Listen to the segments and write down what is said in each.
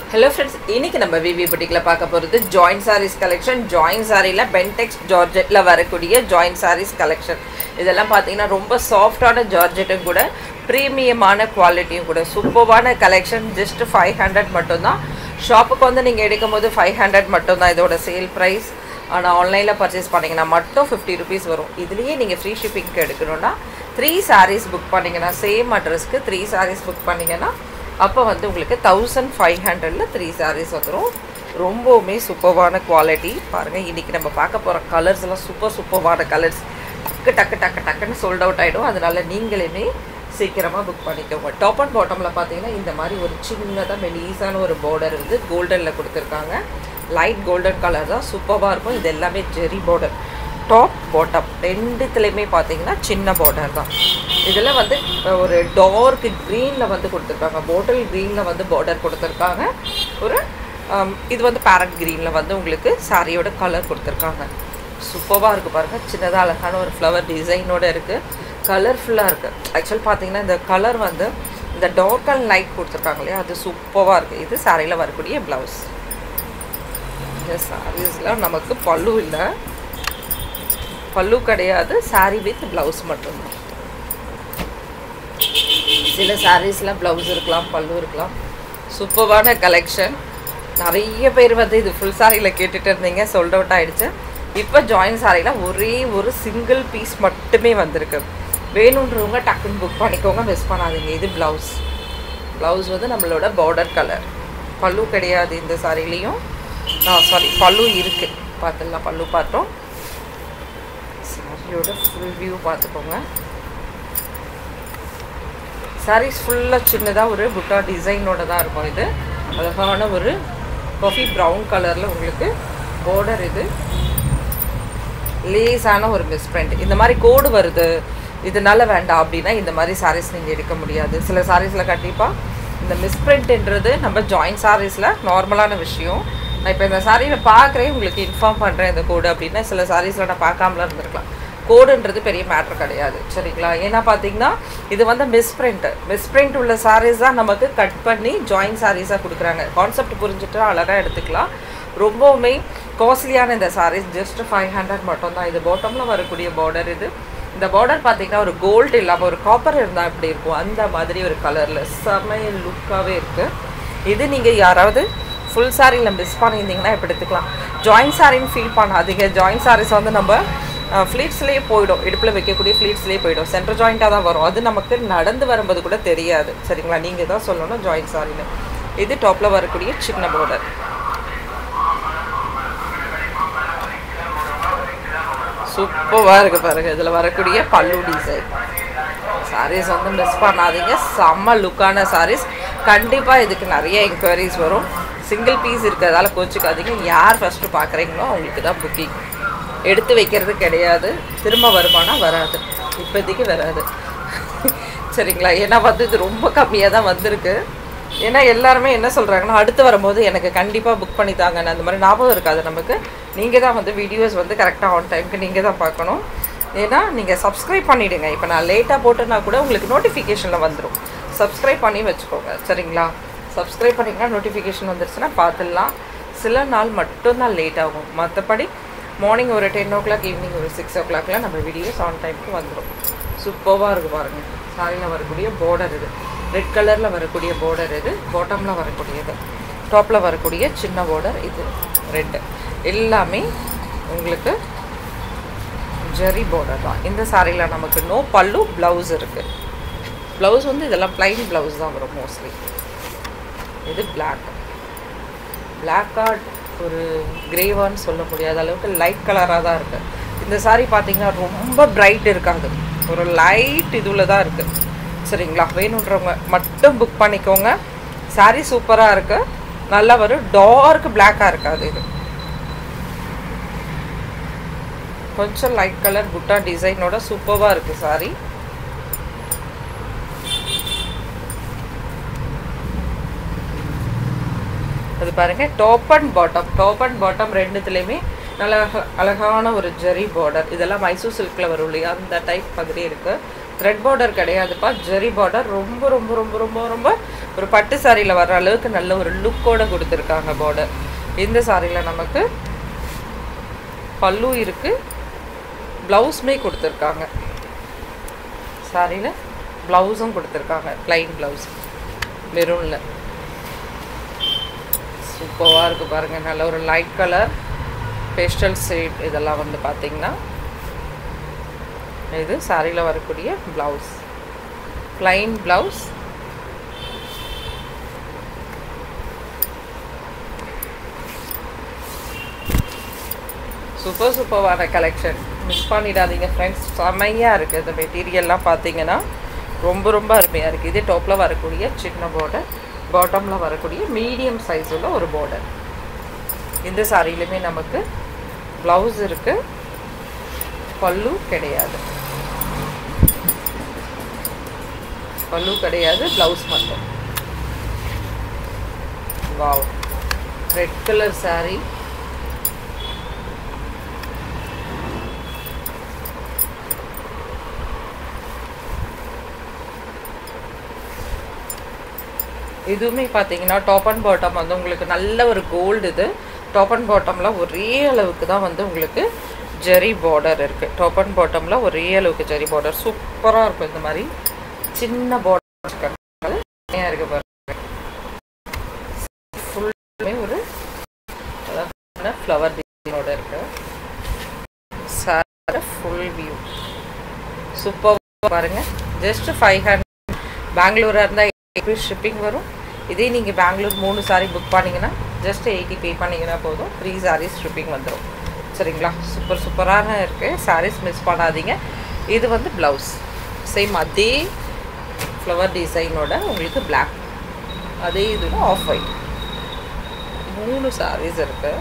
hello friends இன்னைக்கு நம்ம விவி புட்டிக்கில் பார்க்க போகிறது ஜாயின்ட் சாரீஸ் கலெக்ஷன் ஜாயின்ட் சாரியில் பென்டெக்ஸ் ஜார்ஜெட்டில் வரக்கூடிய ஜாயின்ட் சாரீஸ் கலெக்ஷன் இதெல்லாம் பார்த்தீங்கன்னா ரொம்ப சாஃப்டான ஜார்ஜெட்டும் கூட ப்ரீமியமான குவாலிட்டியும் கூட சூப்பர்வான கலெக்ஷன் ஜஸ்ட் ஃபைவ் ஹண்ட்ரட் மட்டும்தான் ஷாப்புக்கு வந்து நீங்கள் எடுக்கும் போது ஃபைவ் ஹண்ட்ரட் மட்டும்தான் இதோட சேல் ப்ரைஸ் ஆனால் ஆன்லைனில் பர்ச்சேஸ் பண்ணிங்கன்னா மட்டும் ஃபிஃப்டி ருபீஸ் வரும் இதுலேயே நீங்கள் ஃப்ரீ ஷிப்பிங்க்கு எடுக்கணும்னா த்ரீ சாரீஸ் புக் பண்ணிங்கன்னா சேம் அட்ரஸ்க்கு த்ரீ சாரீஸ் புக் பண்ணிங்கன்னா அப்போ வந்து உங்களுக்கு தௌசண்ட் ஃபைவ் ஹண்ட்ரடில் த்ரீ சாரீஸ் வந்துடும் ரொம்பவுமே சூப்பர்வான குவாலிட்டி பாருங்கள் இன்றைக்கி நம்ம பார்க்க போகிற கலர்ஸ் எல்லாம் சூப்பர் சூப்பர்வான கலர்ஸ் டக்கு டக்கு டக்கு டக்குன்னு சோல்ட் அவுட் ஆகிடும் அதனால நீங்களுமே சீக்கிரமாக புக் பண்ணிக்கோங்க டாப் அண்ட் பாட்டமில் பார்த்தீங்கன்னா இந்த மாதிரி ஒரு சின்னதாக மெலீஸான ஒரு பார்டர் வந்து கோல்டனில் கொடுத்துருக்காங்க லைட் கோல்டன் கலர் தான் சூப்பராக இருக்கும் இது எல்லாமே ஜெரி பார்டர் டாப் பாட்டம் ரெண்டுத்துலேயுமே பார்த்தீங்கன்னா சின்ன பார்டர் தான் இதில் வந்து ஒரு டார்க் க்ரீனில் வந்து கொடுத்துருக்காங்க பாட்டில் க்ரீனில் வந்து பார்டர் கொடுத்துருக்காங்க ஒரு um, இது வந்து பேரட் க்ரீனில் வந்து உங்களுக்கு சாரியோட கலர் கொடுத்துருக்காங்க சூப்பராக இருக்குது பாருங்கள் சின்னதாக அழகான ஒரு ஃப்ளவர் டிசைனோட இருக்குது கலர்ஃபுல்லாக இருக்குது ஆக்சுவல் பார்த்தீங்கன்னா இந்த கலர் வந்து இந்த டார்க் அண்ட் லைட் கொடுத்துருக்காங்க இல்லையா அது சூப்பராக இருக்குது இது சாரியில் வரக்கூடிய ப்ளவுஸ் இந்த சாரீஸ்லாம் நமக்கு பல்லு இல்லை பல்லு கிடையாது சாரீ வித் ப்ளவுஸ் மட்டும்தான் சில சாரீஸ்லாம் ப்ளவுஸ் இருக்கலாம் பல்லு இருக்கலாம் சூப்பரான கலெக்ஷன் நிறைய பேர் வந்து இது ஃபுல் சாரியில் கேட்டுட்டு இருந்தீங்க சோல்ட் அவுட் ஆகிடுச்சு இப்போ ஜாயின் சாரியில் ஒரே ஒரு சிங்கிள் பீஸ் மட்டுமே வந்திருக்கு வேணுன்றவங்க டக்குன்னு புக் பண்ணிக்கோங்க மிஸ் பண்ணாதீங்க இது ப்ளவுஸ் ப்ளவுஸ் வந்து நம்மளோட பார்டர் கலர் பல்லு கிடையாது இந்த சாரிலையும் சாரி பல்லு இருக்குது பார்த்துடலாம் பல்லு பார்த்தோம் சாரியோட ஃபுல் வியூ பார்த்துக்கோங்க சாரீஸ் ஃபுல்லாக சின்னதாக ஒரு புட்டா டிசைனோட தான் இருக்கும் இது அழகான ஒரு காஃபி ப்ரௌன் கலரில் உங்களுக்கு பார்டர் இது லேஸான ஒரு மிஸ்பிரிண்ட் இந்த மாதிரி கோடு வருது இதனால வேண்டாம் அப்படின்னா இந்த மாதிரி சாரீஸ் நீங்கள் எடுக்க முடியாது சில சாரீஸில் கண்டிப்பாக இந்த மிஸ்பிரிண்ட்ன்றது நம்ம ஜாயின்ட் சாரீஸில் நார்மலான விஷயம் நான் இப்போ இந்த சாரியில் பார்க்குறேன் உங்களுக்கு இன்ஃபார்ம் பண்ணுறேன் இந்த கோடு அப்படின்னா சில சாரீஸில் நான் பார்க்காமலாம் இருந்திருக்கலாம் கோடுன்றது பெரிய மேட்ரு கிடையாது சரிங்களா ஏன்னா பார்த்தீங்கன்னா இது வந்து மிஸ்பிரிண்ட் மிஸ்பிரிண்ட் உள்ள சாரீஸ் தான் நமக்கு கட் பண்ணி ஜாயின் சாரீஸாக கொடுக்குறாங்க கான்செப்ட் புரிஞ்சுட்டு அழகாக எடுத்துக்கலாம் ரொம்பவுமே காஸ்ட்லியான இந்த சாரீஸ் ஜஸ்ட் ஃபைவ் ஹண்ட்ரட் மட்டும் தான் இது பாட்டமில் வரக்கூடிய பார்டர் இது இந்த பார்டர் பார்த்தீங்கன்னா ஒரு கோல்டு இல்லாமல் ஒரு காப்பர் இருந்தால் எப்படி இருக்கும் அந்த மாதிரி ஒரு கலரில் செமைய லுக்காகவே இருக்குது இது நீங்கள் யாராவது ஃபுல் சாரியில் மிஸ் பண்ணியிருந்தீங்கன்னா இப்போ எடுத்துக்கலாம் ஜாயின் சாரின்னு ஃபீல் பண்ணாதீங்க ஜாயின் சாரீஸ் வந்து நம்ம ஃப்ளீட்ஸ்லேயே போயிடும் இடுப்பில் வைக்கக்கூடிய ஃப்ளீட்ஸ்லேயே போயிடும் சென்டர் ஜாயிண்ட்டாக தான் வரும் அது நமக்கு நடந்து வரும்போது கூட தெரியாது சரிங்களா நீங்கள் தான் சொல்லணும் ஜாயின் சாரின்னு இது டாப்பில் வரக்கூடிய சின்ன பார்டர் சூப்பராக இருக்குது பாருங்கள் இதில் வரக்கூடிய பல்லு டிசைன் சாரீஸ் வந்து மிஸ் பண்ணாதீங்க செம்ம லுக்கான சாரீஸ் கண்டிப்பாக இதுக்கு நிறைய என்கொயரிஸ் வரும் சிங்கிள் பீஸ் இருக்கிறதால கோச்சிக்காதீங்க யார் ஃபஸ்ட்டு பார்க்குறீங்களோ அவங்களுக்கு தான் புக்கிங் எடுத்து வைக்கிறது கிடையாது திரும்ப வருமானா வராது இப்போதைக்கு வராது சரிங்களா ஏன்னா வந்து இது ரொம்ப கம்மியாக தான் வந்திருக்கு ஏன்னா எல்லாருமே என்ன சொல்கிறாங்கன்னா அடுத்து வரும்போது எனக்கு கண்டிப்பாக புக் பண்ணி தாங்கன்னு அந்த மாதிரி ஞாபகம் இருக்காது நமக்கு நீங்கள் தான் வந்து வீடியோஸ் வந்து கரெக்டாக ஆன் டைமுக்கு நீங்கள் தான் பார்க்கணும் ஏன்னா நீங்கள் சப்ஸ்கிரைப் பண்ணிவிடுங்க இப்போ நான் லேட்டாக போட்டுனா கூட உங்களுக்கு நோட்டிஃபிகேஷனில் வந்துடும் சப்ஸ்கிரைப் பண்ணி வச்சுக்கோங்க சரிங்களா சப்ஸ்கிரைப் பண்ணிங்கன்னா நோட்டிஃபிகேஷன் வந்துருச்சுன்னா பார்த்துடலாம் சில நாள் மட்டும்தான் லேட் ஆகும் மற்றபடி மார்னிங் ஒரு டென் ஓ கிளாக் ஈவினிங் ஒரு சிக்ஸ் ஓ கிளாக்லாம் நம்ம வீடியோஸ் ஆன் டைமுக்கு வந்துடும் சூப்பராக இருக்குது பாருங்கள் சாரியில் வரக்கூடிய பார்டர் இது ரெட் கலரில் வரக்கூடிய பார்டர் இது பாட்டமில் வரக்கூடியது டாப்பில் வரக்கூடிய சின்ன பார்டர் இது ரெட்டு எல்லாமே உங்களுக்கு ஜெரி பார்டர் தான் இந்த சாரியில் நமக்கு நோ பல்லு ப்ளவுஸ் இருக்குது ப்ளவுஸ் வந்து இதெல்லாம் ப்ளைன் ப்ளவுஸ் தான் வரும் மோஸ்ட்லி இது பிளாக் பிளாக்காக ஒரு கிரேவான்னு சொல்ல முடியாத அளவுக்கு லைட் கலராக தான் இருக்குது இந்த சாரீ பார்த்தீங்கன்னா ரொம்ப பிரைட் இருக்காது ஒரு லைட் இதுவில் தான் இருக்குது சரிங்களா வேணுன்றவங்க மட்டும் புக் பண்ணிக்கோங்க சாரீ சூப்பராக இருக்குது நல்லா வரும் டார்க் பிளாக்காக இருக்காது இது கொஞ்சம் லைட் கலர் புட்டா டிசைனோட சூப்பராக இருக்குது சாரீ அது பாருங்கள் top and bottom top and bottom ரெண்டுத்துலேயுமே நல்ல அழகான ஒரு ஜெரி பார்டர் இதெல்லாம் மைசூர் சில்கில் வரும் இல்லையா அந்த டைப் மாதிரி இருக்குது த்ரெட் பார்டர் கிடையாதுப்பா ஜெரி பார்டர் ரொம்ப ரொம்ப ரொம்ப ரொம்ப ரொம்ப ஒரு பட்டு சாரியில் வர்ற அளவுக்கு நல்ல ஒரு லுக்கோட கொடுத்துருக்காங்க பார்டர் இந்த சாரியில் நமக்கு பல்லு இருக்குது ப்ளவுஸுமே கொடுத்துருக்காங்க சாரியில் ப்ளவுஸும் கொடுத்துருக்காங்க ப்ளைன் ப்ளவுஸ் மெரூனில் சூப்பராக இருக்குது பாருங்கள் நல்ல ஒரு லைட் கலர் பேஸ்டல் ஷேட் இதெல்லாம் வந்து பார்த்திங்கன்னா இது சாரியில் வரக்கூடிய ப்ளவுஸ் ப்ளைன் ப்ளவுஸ் சூப்பர் சூப்பரான கலெக்ஷன் மிஸ் பண்ணிடாதீங்க ஃப்ரெண்ட்ஸ் செம்மையாக இருக்குது இந்த மெட்டீரியல்லாம் பார்த்தீங்கன்னா ரொம்ப ரொம்ப அருமையாக இருக்குது இதே டாப்பில் வரக்கூடிய சின்ன பார்டர் பாட்டமில் வரக்கூடிய மீடியம் சைஸ் உள்ள ஒரு பார்டர் இந்த சாரியிலுமே நமக்கு ப்ளவுஸ் இருக்குது பல்லு கிடையாது பல்லு கிடையாது ப்ளவுஸ் மட்டும் வாவ் ரெட் கலர் saree இதுவுமே பார்த்தீங்கன்னா டாப் அண்ட் பாட்டம் வந்து உங்களுக்கு நல்ல ஒரு கோல்டு இது டாப் அண்ட் பாட்டமில் ஒரே அளவுக்கு தான் வந்து உங்களுக்கு ஜெரி பார்டர் இருக்குது டாப் அண்ட் பாட்டமில் ஒரே அளவுக்கு ஜெரி பார்டர் சூப்பராக இருக்கும் இந்த மாதிரி சின்ன பார்டர் இருக்கு பாருங்க ஃபுல்லுமே ஒரு ஃப்ளவர் டிசைனோட இருக்கு சார் ஃபுல் வியூ சூப்பர் பாருங்க ஜஸ்ட் ஃபைவ் ஹண்ட்ரட் பெங்களூராக இருந்தால் ஷிப்பிங் வரும் இதே நீங்கள் பெங்களூர் மூணு சாரி புக் பண்ணிங்கன்னா ஜஸ்ட் எயிட்டி பே பண்ணிங்கன்னா போதும் த்ரீ சாரீஸ் ஷிப்பிங் வந்துடும் சரிங்களா சூப்பர் சூப்பரான இருக்குது சாரீஸ் மிஸ் பண்ணாதீங்க இது வந்து ப்ளவுஸ் சேம் அதே ஃப்ளவர் டிசைனோட உங்களுக்கு பிளாக் அதே இதில் ஆஃப் ஒயிட் மூணு சாரீஸ் இருக்குது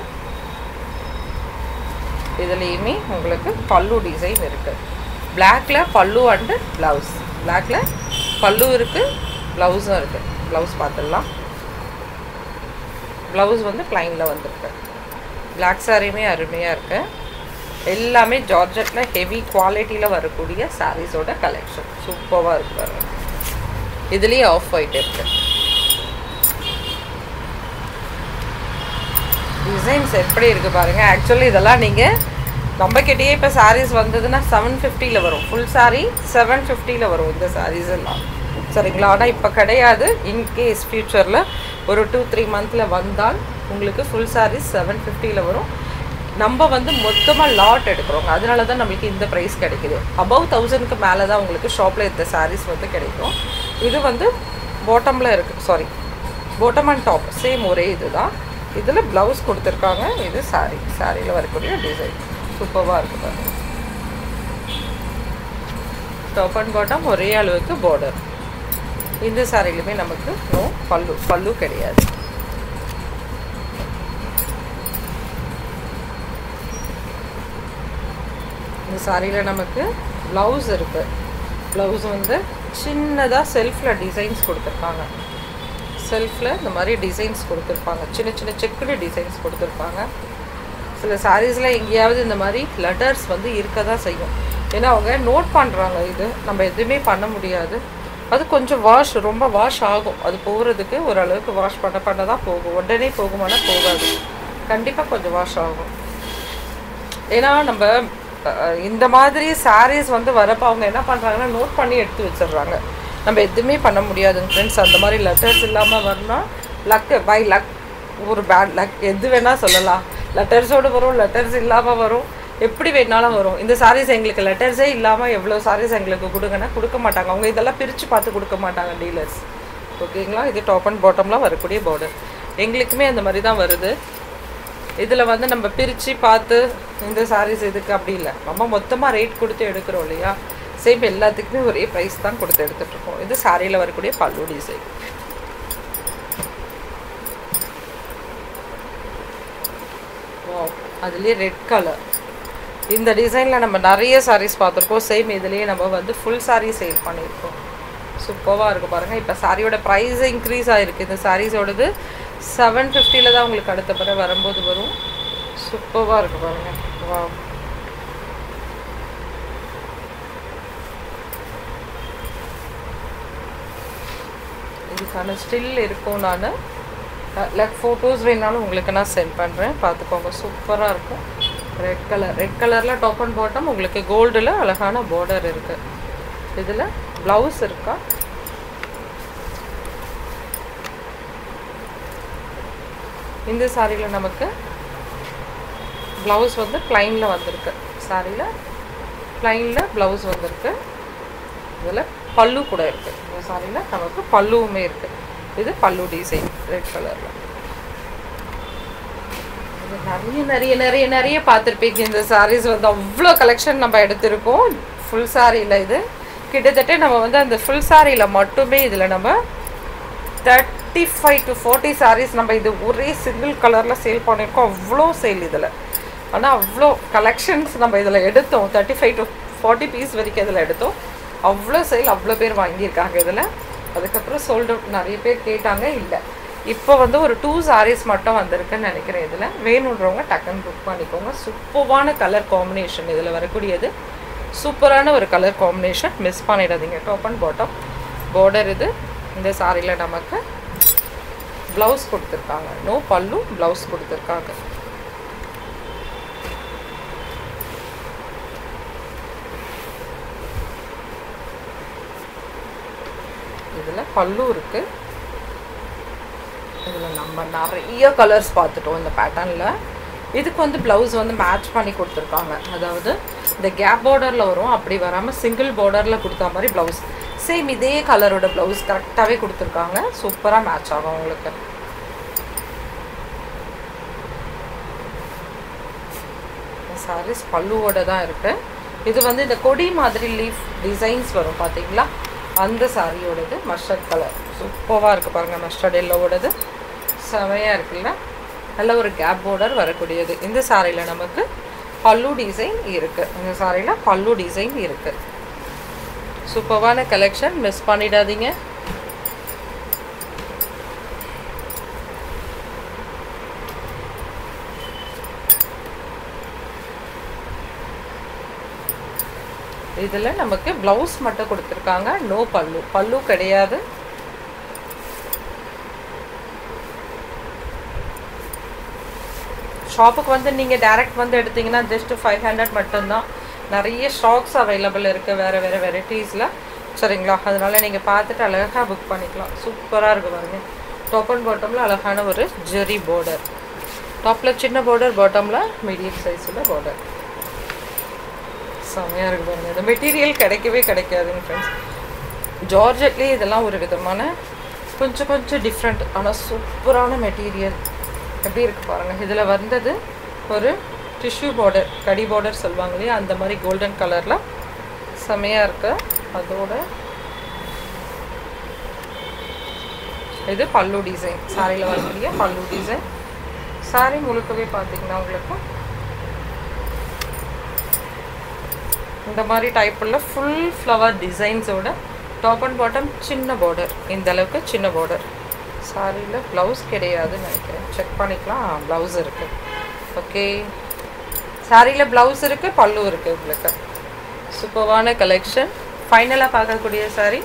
இதுலேயுமே உங்களுக்கு பல்லு டிசைன் இருக்குது பிளாக்ல பல்லு அண்டு ப்ளவுஸ் பிளாக்ல பல்லு இருக்குது ப்ளவுஸும் இருக்குது ப்ளவுஸ் பார்த்துடலாம் ப்ளவுஸ் வந்து ப்ளைனில் வந்திருக்கு பிளாக் சாரியுமே அருமையாக இருக்கு எல்லாமே ஜார்ஜெட்டில் ஹெவி குவாலிட்டியில் வரக்கூடிய சாரீஸோட கலெக்ஷன் சூப்பராக இருக்கு பாருங்க இதுலேயே ஆஃப் ஒயிட் இருக்கு டிசைன்ஸ் எப்படி இருக்குது பாருங்கள் ஆக்சுவலி இதெல்லாம் நீங்கள் நம்மக்கிட்டேயே இப்போ சாரீஸ் வந்ததுன்னா செவன் ஃபிஃப்டியில் வரும் ஃபுல் சாரீ செவன் ஃபிஃப்டியில் வரும் இந்த சாரீஸ் எல்லாம் சரிங்களா ஆனால் இப்போ கிடையாது இன்கேஸ் ஃப்யூச்சரில் ஒரு டூ த்ரீ மந்தில் வந்தால் உங்களுக்கு ஃபுல் சாரீஸ் செவன் ஃபிஃப்டியில் வரும் நம்ம வந்து மொத்தமாக லாட் எடுக்கிறோங்க அதனால தான் நம்மளுக்கு இந்த ப்ரைஸ் கிடைக்குது அபவ் தௌசண்ட்க்கு மேலே தான் உங்களுக்கு ஷாப்பில் இந்த சாரீஸ் வந்து கிடைக்கும் இது வந்து பாட்டமில் இருக்குது sari bottom and top same ஒரே இது தான் இதில் ப்ளவுஸ் கொடுத்துருக்காங்க இது சாரீ சாரியில் வரக்கூடிய டிசைன் சூப்பராக இருக்குது பாருங்க டாப் அண்ட் பாட்டம் ஒரே அளவுக்கு பார்டர் இந்த சாரிலுமே நமக்கு நோ பல்லு பல்லு கிடையாது இந்த சாரியில் நமக்கு ப்ளவுஸ் இருக்குது ப்ளவுஸ் வந்து சின்னதாக செல்ஃபில் டிசைன்ஸ் கொடுத்துருக்காங்க செல்ஃபில் இந்த மாதிரி டிசைன்ஸ் கொடுத்துருப்பாங்க சின்ன சின்ன செக்குடு டிசைன்ஸ் கொடுத்துருப்பாங்க சில சாரீஸில் எங்கேயாவது இந்த மாதிரி லெட்டர்ஸ் வந்து இருக்க தான் செய்யும் ஏன்னா அவங்க நோட் பண்ணுறாங்க இது நம்ம எதுவுமே பண்ண முடியாது அது கொஞ்சம் வாஷ் ரொம்ப வாஷ் ஆகும் அது போகிறதுக்கு ஓரளவுக்கு வாஷ் பண்ண பண்ண தான் போகும் உடனே போகுமானா போகாது கண்டிப்பாக கொஞ்சம் வாஷ் ஆகும் ஏன்னா நம்ம அஹ், இந்த மாதிரி சாரீஸ் வந்து வரப்போ அவங்க என்ன பண்ணுறாங்கன்னா நோட் பண்ணி எடுத்து வச்சிடுறாங்க நம்ம எதுவுமே பண்ண முடியாதுங்க ஃப்ரெண்ட்ஸ் அந்த மாதிரி லெட்டர்ஸ் இல்லாமல் வரணும் லக்கு பை லக் ஒரு பேட் லக் எது வேணால் சொல்லலாம் லெட்டர்ஸோடு வரும் லெட்டர்ஸ் இல்லாமல் வரும் எப்படி வேணாலும் வரும் இந்த சாரீஸ் எங்களுக்கு லெட்டர்ஸே இல்லாமல் எவ்வளோ சாரீஸ் எங்களுக்கு கொடுங்கன்னா கொடுக்க மாட்டாங்க அவங்க இதெல்லாம் பிரித்து பார்த்து கொடுக்க மாட்டாங்க டீலர்ஸ் ஓகேங்களா இது டாப் அண்ட் பாட்டம்லாம் வரக்கூடிய பார்டர் எங்களுக்குமே அந்த மாதிரி தான் வருது இதில் வந்து நம்ம பிரித்து பார்த்து இந்த சாரீஸ் இதுக்கு அப்படி இல்லை நம்ம மொத்தமாக ரேட் கொடுத்து எடுக்கிறோம் இல்லையா சேம் எல்லாத்துக்குமே ஒரே ப்ரைஸ் தான் கொடுத்து எடுத்துட்ருக்கோம் இது சாரியில் வரக்கூடிய பல்லு டிசைன் அதுலேயே ரெட் கலர் இந்த டிசைனில் நம்ம நிறைய சாரீஸ் பார்த்துருக்கோம் சேம் இதுலேயே நம்ம வந்து ஃபுல் saree சேல் பண்ணியிருக்கோம் சூப்பராக இருக்குது பாருங்கள் இப்போ சாரியோட ப்ரைஸ் இன்க்ரீஸ் ஆகிருக்கு இந்த சாரீஸோடது செவன் ஃபிஃப்டியில் தான் உங்களுக்கு அடுத்த பிற வரும்போது வரும் சூப்பராக இருக்குது பாருங்கள் வா இதுக்கான ஸ்டில் இருக்கும் நான் லைக் ஃபோட்டோஸ் வேணாலும் உங்களுக்கு நான் சென்ட் பண்ணுறேன் பார்த்துக்கோங்க சூப்பராக இருக்கும் ரெட் கலர் ரெட் கலரில் டாப் அண்ட் பாட்டம் உங்களுக்கு கோல்டில் அழகான பார்டர் இருக்குது இதில் ப்ளவுஸ் இருக்கா இந்த சாரியில் நமக்கு ப்ளவுஸ் வந்து ப்ளைனில் வந்திருக்கு சாரியில் ப்ளைனில் ப்ளவுஸ் வந்திருக்கு இதில் பல்லு கூட இருக்குது இந்த சாரியில் நமக்கு பல்லுவுமே இருக்குது இது பல்லு டிசைன் ரெட் கலரில் இது நிறைய நிறைய நிறைய நிறைய பார்த்துருப்பீங்க இந்த சாரீஸ் வந்து அவ்வளோ கலெக்ஷன் நம்ம எடுத்திருக்கோம் ஃபுல் சாரியில் இது கிட்டத்தட்ட நம்ம வந்து அந்த ஃபுல் சாரியில் மட்டுமே இதில் நம்ம thirty five to forty saris நம்ம இது ஒரே சிங்கிள் கலரில் சேல் பண்ணியிருக்கோம் அவ்வளோ சேல் இதில் ஆனால் அவ்வளோ கலெக்ஷன்ஸ் நம்ம இதில் எடுத்தோம் thirty five to forty piece வரைக்கும் இதில் எடுத்தோம் அவ்வளோ சேல் அவ்வளோ பேர் வாங்கியிருக்காங்க இதில் அதுக்கப்புறம் சோல்ட் அவுட் நிறைய பேர் கேட்டாங்க இல்லை இப்போ வந்து ஒரு டூ சாரீஸ் மட்டும் வந்திருக்குன்னு நினைக்கிறேன் இதில் வேணுன்றவங்க டக்குன்னு புக் பண்ணிக்கோங்க சூப்பரான கலர் காம்பினேஷன் இதில் வரக்கூடியது சூப்பரான ஒரு கலர் காம்பினேஷன் மிஸ் பண்ணிடாதீங்க டாப் அண்ட் பாட்டம் பார்டர் இது இந்த சாரியில் நமக்கு ப்ளவுஸ் கொடுத்துருக்காங்க நோ பல்லு ப்ளவுஸ் கொடுத்துருக்காங்க இதில் பல்லு இருக்குது இதில் நம்ம நிறைய கலர்ஸ் பார்த்துட்டோம் இந்த பேட்டர்னில் இதுக்கு வந்து ப்ளவுஸ் வந்து மேட்ச் பண்ணி கொடுத்துருக்காங்க அதாவது இந்த கேப் பார்டரில் வரும் அப்படி வராமல் சிங்கிள் பார்டரில் கொடுத்த மாதிரி ப்ளவுஸ் சேம் இதே கலரோட ப்ளவுஸ் கரெக்டாகவே கொடுத்துருக்காங்க சூப்பராக மேட்ச் ஆகும் உங்களுக்கு சாரீஸ் பல்லுவோட தான் இருக்குது இது வந்து இந்த கொடி மாதிரி லீஃப் டிசைன்ஸ் வரும் பார்த்தீங்களா அந்த சாரியோடது மஸ்டர்ட் கலர் சூப்பராக இருக்குது பாருங்கள் மஸ்டர்ட் எல்லோவோடது செமையாக இருக்குல்ல நல்ல ஒரு கேப் பார்டர் வரக்கூடியது இந்த சாரியில் நமக்கு பல்லு டிசைன் இருக்குது இந்த சாரியில் பல்லு டிசைன் இருக்குது சூப்பரான கலெக்ஷன் மிஸ் பண்ணிடாதீங்க இதில் நமக்கு ப்ளவுஸ் மட்டும் கொடுத்துருக்காங்க நோ பல்லு பல்லு கிடையாது ஷாப்புக்கு வந்து நீங்கள் டேரெக்ட் வந்து எடுத்தீங்கன்னா ஜஸ்ட் ஃபைவ் ஹண்ட்ரட் மட்டும்தான் நிறைய ஸ்டாக்ஸ் அவைலபிள் இருக்குது வேறு வேறு வெரைட்டிஸில் சரிங்களா அதனால் நீங்கள் பார்த்துட்டு அழகாக புக் பண்ணிக்கலாம் சூப்பராக இருக்குது பாருங்க டாப் அண்ட் பாட்டமில் அழகான ஒரு ஜெரி பார்டர் டாப்பில் சின்ன பார்டர் பாட்டமில் மீடியம் சைஸில் பார்டர் செம்மையாக இருக்குது பாருங்க இந்த மெட்டீரியல் கிடைக்கவே கிடைக்காதுங்க ஃப்ரெண்ட்ஸ் ஜார்ஜெட்லேயே இதெல்லாம் ஒரு விதமான கொஞ்சம் கொஞ்சம் டிஃப்ரெண்ட் ஆனால் சூப்பரான மெட்டீரியல் எப்படி இருக்குது பாருங்கள் இதில் வந்தது ஒரு டிஷ்யூ பார்டர் கடி பார்டர் சொல்லுவாங்க இல்லையா அந்த மாதிரி கோல்டன் கலரில் செமையாக இருக்கு அதோட இது பல்லு டிசைன் சாரியில் வரக்கூடிய பல்லு டிசைன் சாரி முழுக்கவே பார்த்தீங்கன்னா உங்களுக்கு இந்த மாதிரி டைப்பில் ஃபுல் ஃப்ளவர் டிசைன்ஸோட டாப் அண்ட் பாட்டம் சின்ன பார்டர் இந்த அளவுக்கு சின்ன பார்டர் சாரியில் ப்ளவுஸ் கிடையாதுன்னு நினைக்கிறேன் செக் பண்ணிக்கலாம் ப்ளவுஸ் இருக்குது ஓகே சாரியில் ப்ளவுஸ் இருக்குது பல்லு இருக்குது உங்களுக்கு சூப்பர்வான கலெக்ஷன் ஃபைனலாக பார்க்கக்கூடிய சாரி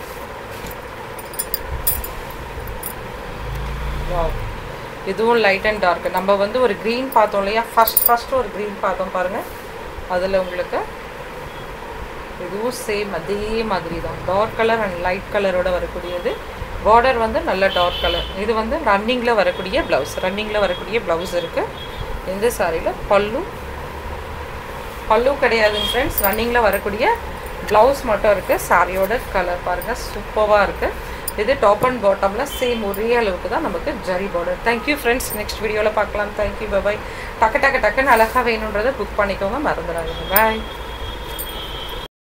வாவ் இதுவும் லைட் அண்ட் டார்க் நம்ம வந்து ஒரு க்ரீன் பார்த்தோம் இல்லையா ஃபஸ்ட் ஃபஸ்ட்டு ஒரு க்ரீன் பார்த்தோம் பாருங்கள் அதில் உங்களுக்கு இதுவும் சேம் அதே மாதிரி தான் டார்க் கலர் அண்ட் லைட் கலரோட வரக்கூடியது பார்டர் வந்து நல்ல டார்க் கலர் இது வந்து ரன்னிங்கில் வரக்கூடிய ப்ளவுஸ் ரன்னிங்கில் வரக்கூடிய ப்ளவுஸ் இருக்குது இந்த சாரியில் பல்லு பல்லு கிடையாதுங்க ஃப்ரெண்ட்ஸ் ரன்னிங்கில் வரக்கூடிய ப்ளவுஸ் மட்டும் இருக்குது சாரியோட கலர் பாருங்கள் சூப்பராக இருக்குது இது டாப் அண்ட் பாட்டமில் சேம் ஒரே அளவுக்கு தான் நமக்கு zari border thank you friends next வீடியோவில் பார்க்கலாம் தேங்க்யூ பபாய் டக்கு டக்கு டக்குன்னு அழகாக வேணுன்றதை புக் பண்ணிக்கோங்க மறந்துடாதீங்க பாய்